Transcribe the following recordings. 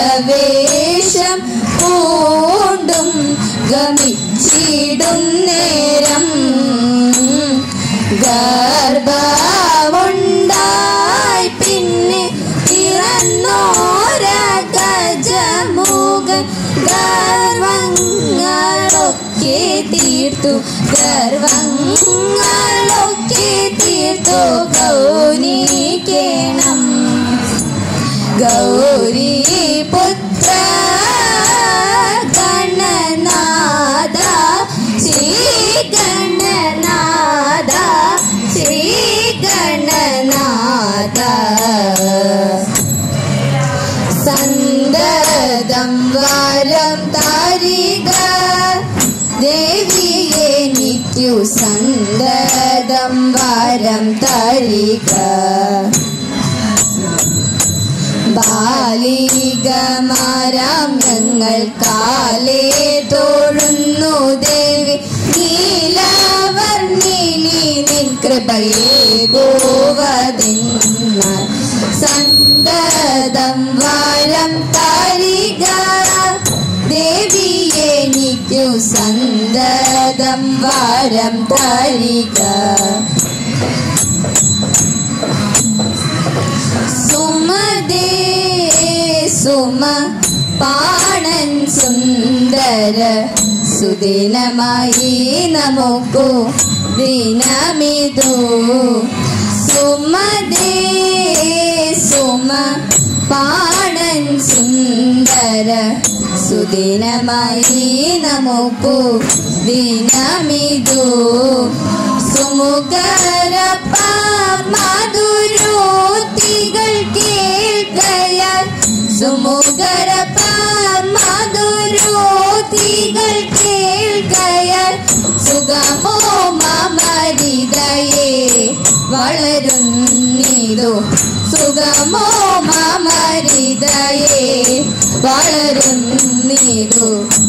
വേഷം പൂണ്ടും ഗമിച്ചിടും നേരം ഗർഭമുണ്ടായി പിന്നെ പിറന്നോര ഗജമുഖൻ ഗർവങ്ങളൊക്കെ തീർത്തു ഗർവങ്ങളൊക്കെ തീർത്തു ഗൗനിക്കേണം ഗൗരി പുത്ര ഗണനാഥ ശ്രീ ഗണനാഥ ശ്രീ ഗണനാഥ സന്തതം വരം താരിക ദേവി എനിക്കു സന്തതം വരം താരിക ബാലികമാരാം ഞങ്ങൾ കാലേ തോഴുന്നു ദേവി നീലവർണ്ണിനി നിൻ കൃപയേ ഗോവതിന്നാൽ സന്തതം വാരം താരിക ദേവി എനിക്കു സന്തതം വാരം താരിക സുമദേ സുമ പാണൻ സുന്ദര സുദിനമായി നമുക്കു ദിനമിതു സുമദേ സുമ പാണൻ സുന്ദര സുദിനമായി നമുക്കു ദിനമിതു സുമുഖര മധുരോത്തികൾ കേൾക്കയാൽ സുമുഖര മധുരോത്തികൾ കേൾക്കയാൽ സുഖമോ മമരിതയെ വളരുന്നിതു സുഖമോ മമരിതയെ വളരുന്നിതു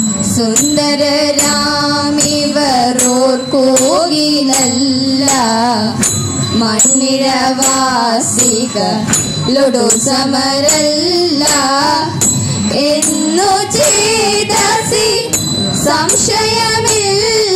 സുന്ദരരാമിവരോർക്കൂകിലല്ല മണ്ണിഴവാസിക ലുടു സമരല്ല എന്നു ചെയ്തസി സംശയമില്ല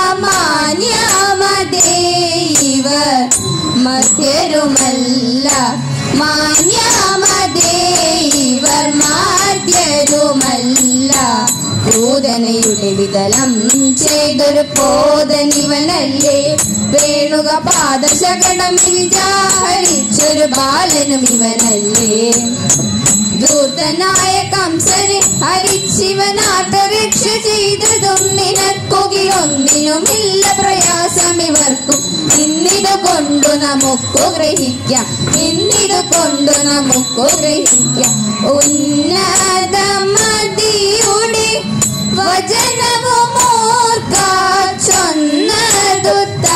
മാന്യമതേ ഇവർ മധ്യരുമല്ല മാന്യമതേ ഇവർ മാധ്യരുമല്ല പൂതനയുടെ വിതലം ചെയ്തൊരു പോതനിവനല്ലേ വേണുക പാദശകടമിൽ ജാഹരിച്ചൊരു ബാലനും ഇവനല്ലേ ദൂർത്തനായ കംസനെ ഹരിച്ചിവനാട്ട രക്ഷ ചെയ്തതും നിനക്കൊകിയൊന്നിനുമില്ല പ്രയാസം ഇവർക്കും ഇന്നിത് കൊണ്ടു നമുക്കു ഗ്രഹിക്കാം ഇന്നിത് കൊണ്ടു നമുക്കു ഗ്രഹിക്കാം ഉന്നതമതിയുടെ വചനവുമോർക്ക ചൊന്നതു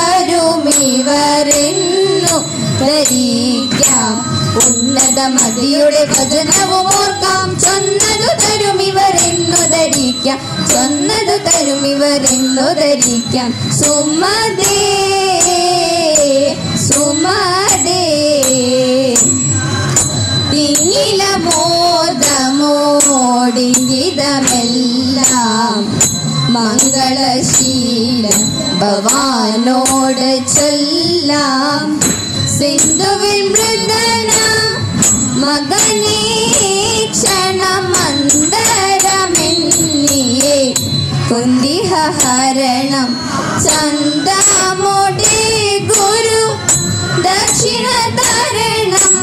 തരുമിവരെന്നു ധരിക്കാം ഉന്നതമതിയുടെ വചനവും ഓർക്കാം ചൊന്നതു തരുമിവരെന്നു ധരിക്കാം ചൊന്നതു തരുമിവരെന്നു ധരിക്കാം സുമദേ സുമദേ തിങ്ങില മോദമോടിഞ്ചിതമെല്ലാം മംഗളശീല ഭവാനോട് ചൊല്ലാം സിന്ധുവിൽ മൃദന മകനേ ക്ഷണമന്തരമെന്നിയെ കുന്തിഹരണം ചന്ദമുടി ഗുരു ദക്ഷിണ തരണം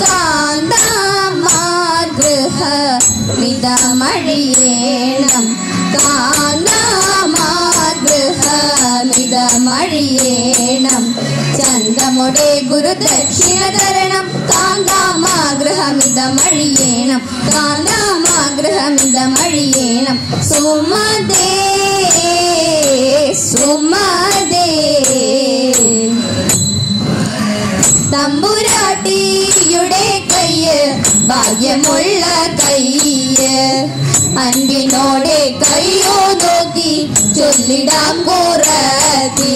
കാന്താമാഗൃഹ മിതമഴിയേണം കാന്താമാഗൃഹ മിതമഴിയേണം ചന്ദമുടെ ഗുരു ദക്ഷിണ തരണം കാന്താമാഗ്രഹമിതമഴിയേണം കാന്താമാഗ്രഹമിതമഴിയേണം സുമദേ സുമദേ തമ്പുരാട്ടിയുടെ കയ്യ് ഭാഗ്യമുള്ള കയ്യ് അൻപിനോടെ കയ്യോ നോക്കി ചൊല്ലിടാം കൂറത്തി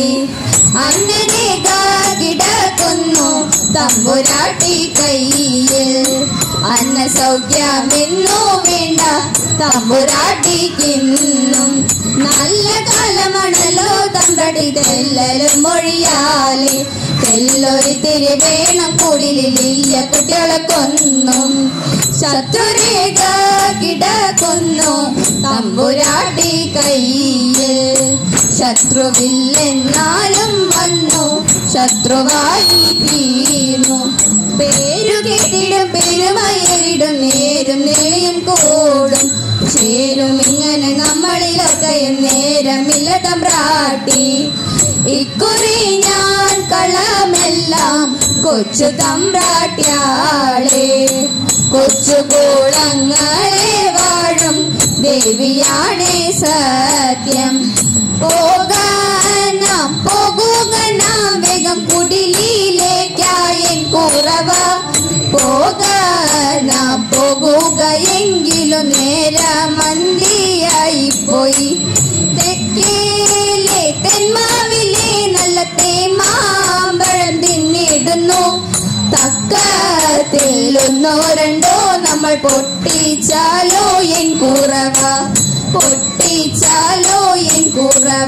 അങ്ങനെ കിടക്കുന്നു തമ്പുരാട്ടി കയ്യിൽ അന്ന സൗഖ്യമെന്നോ വേണ്ട തമ്പുരാട്ടിക്കിന്നും നല്ല കാലമാണല്ലോ തമ്പടി തെല്ലലും മൊഴിയാലെ തെല്ലൊരിത്തിരി വേണം കുടിലില്ല കുട്ടികളെ കൊന്നും ശത്രുരേഖ കിടക്കുന്നു തമ്പുരാട്ടി കയ്യിൽ ശത്രുവില്ലെന്നാലും വന്നു ശത്രുവായി തീർന്നു പേരു കേട്ടിടും പെരുമയേറിടും നേരും നിലയും കൂടും ചേരും ഇങ്ങനെ നമ്മളിലൊക്കെയും നേരമില്ല തമ്പ്രാട്ടി ഇക്കുറി ഞാൻ കളമെല്ലാം കൊച്ചു തമ്പ്രാട്ടിയാളെ കൊച്ചു കൂളങ്ങളെ വാഴും ദേവിയാണേ സത്യം പോകാന പോകുക നാം വേഗം കുടിലിലേക്കായൻ കുറവ പോകാന പോകുക എങ്കിലും നേര മന്തിയായി പോയി തെക്കേലെ തെന്മാവിലെ നല്ല തേമാമ്പഴം തിന്നിടുന്നു തക്കത്തിലൊന്നോ രണ്ടോ നമ്മൾ പൊട്ടിച്ചാലോ എൻ കുറവ പൊട്ടിച്ചാലോ എൻ കുറവ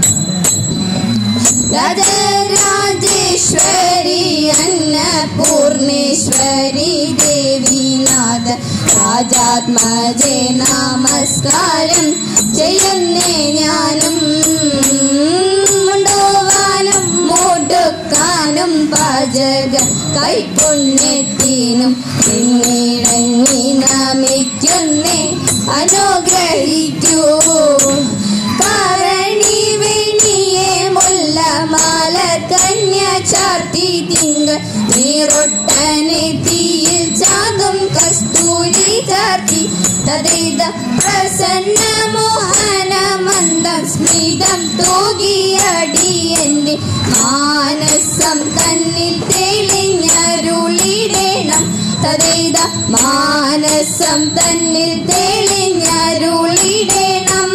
രാജരാജേശ്വരി അന്നപൂർണേശ്വരി ദേവിനാഥ രാജാത്മജേ നമസ്കാരം ചെയ്യുന്നേ ഞാനും മുണ്ടുവാനും മുടുക്കാനും പാചക കൈപുണ്യത്തിനും പിന്നീടങ്ങി നമിക്കുന്നേ അനുഗ്രഹിക്കൂ കാരണി വെണ്ണിയെ മുല്ല മാല കന്യ ചാർത്തി തിങ്കൾ നീറൊട്ടനെ തീയിൽ ചാതും കസ്തൂരി ചാർത്തി തതേത പ്രസന്ന മോഹന മന്ദം സ്മിതം തൂകിയടിയന്റെ മാനസം തന്നിൽ തെളിഞ്ഞരുളിടേണം തതേത മാനസം തന്നിൽ തെളിഞ്ഞരുളിടേണം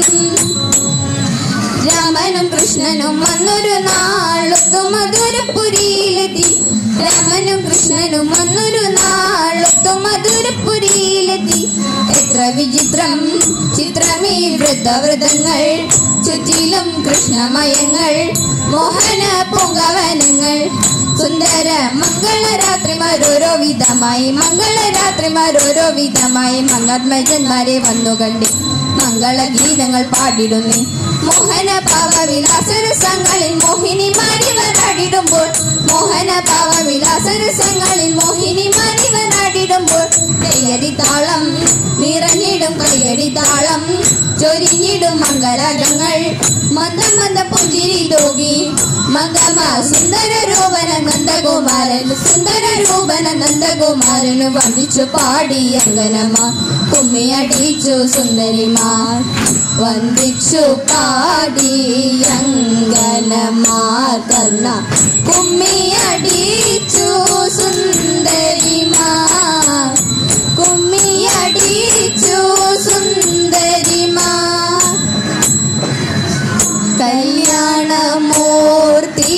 രാമനും കൃഷ്ണനും വന്നൊരു നാളൊത്തു മധുരപുരിയിലെത്തി രാമനും കൃഷ്ണനും വന്നൊരു നാളൊത്തു മധുരപുരിയിലെത്തി എത്ര വിചിത്രം ചിത്രമീ വൃദ്ധവൃതങ്ങൾ ചുറ്റിലും കൃഷ്ണമയങ്ങൾ മോഹന പൂങ്കവനങ്ങൾ സുന്ദര മംഗളരാത്രിമാരോരോ വിധമായി മംഗളരാത്രിമാരോരോ വിധമായി മംഗാത്മജന്മാരെ വന്നു കണ്ടി മംഗളഗീതങ്ങൾ പാടിടുന്നേ മോഹന പാവ വിലാസരസങ്ങളിൽ മോഹിനി മാരിവരാടിടുമ്പോൾ മോഹന പാവ വിലാസരസങ്ങളിൽ മോഹിനി മാരിവരാടിടുമ്പോൾ കയ്യടി താളം നിറഞ്ഞിടും കയ്യടി താളം ചൊരിഞ്ഞിടും മംഗളങ്ങൾ മന്ദം മന്ദ പുഞ്ചിരി തോകി മംഗമ സുന്ദര രൂപന നന്ദകുമാരൻ സുന്ദര രൂപന നന്ദകുമാരന് വന്ദിച്ചു പാടി അങ്കനമ്മ കുമ്മിയടിച്ചു സുന്ദരിമാർ വന്ദിച്ചു പാടി അങ്കനമാർ കർണ കുമ്മിയടിച്ചു സുന്ദരിമാർ കുമ്മിയടിച്ചു സുന്ദരിമാർ കല്യാണമൂർത്തി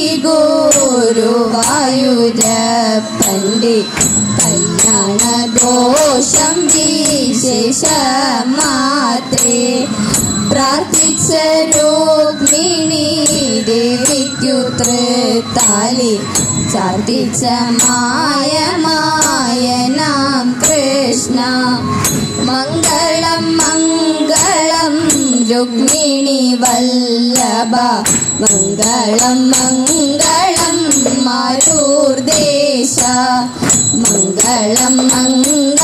ഗുരുവായൂരപ്പൻ്റെ കല്യാണ ദോഷം വിശേഷ മാത്രേ പ്രാർത്ഥിച്ച രോഗ്മിണി ദേവിക്കു തൃത്താലി ചാർത്തിച്ച മായ മായ നാം കൃഷ്ണ മംഗളം മംഗളം രുക്മിണി വല്ലഭ മംഗളം മംഗളം മാരൂർദേശ മംഗളം മംഗളം